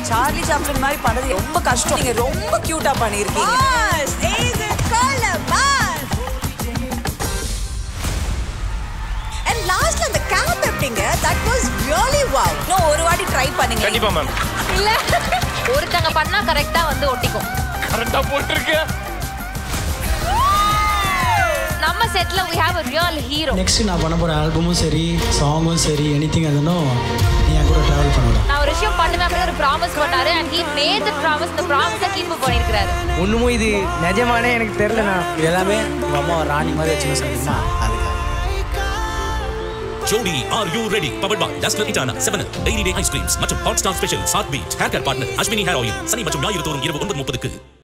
Charlie Chaplin மாதிரி பண்ணது ரொம்ப கஷ்டம் நீங்க ரொம்ப கியூட்டா பண்ணியிருக்கீங்க அண்ட் லாஸ்ட்ல அந்த கேப் எப்படிங்க தட் வாஸ் ரியலி வாவ் இன்னும் ஒரு வாட்டி ட்ரை பண்ணுங்க கண்டிப்பா மேம் இல்ல ஒருத்தங்க பண்ணா கரெக்டா வந்து ஒட்டிக்கும் கரெக்டா போட்டிருக்க நம்ம செட்ல we have a real hero next நான் பண்ண போகிற ஆல்பமும் சரி சாங்கும் சரி எனி திங் அதுனும் நீ என் கூட ட்ராவல் பண்ணணும் நான் ஒரு விஷயம் பண்ணுவேன் அப்படின்னு ஒரு ப்ராமிஸ் பண்ணாரு and he made the promise the promise keep பண்ணிருக்காரு ஒண்ணுமும் இது நிஜமானே எனக்கு தெரியலண்ணா இது எல்லாமே உங்கள் அம்மா ஒரு ராணி மாதிரி வச்சுன்னு சொல்லிட்டுமா அதுக்காக ஜோடி are you ready powered by Dazzler இட்டானா செவன் டெய்லி டே ஐஸ்கிரீம்ஸ் மற்றும் Hotstar special hot beat haircut partner Ashwini hair oil சனி மற்றும் ஞாயிறு தோறும் இரவு ஒன்பது முப்பதுக்கு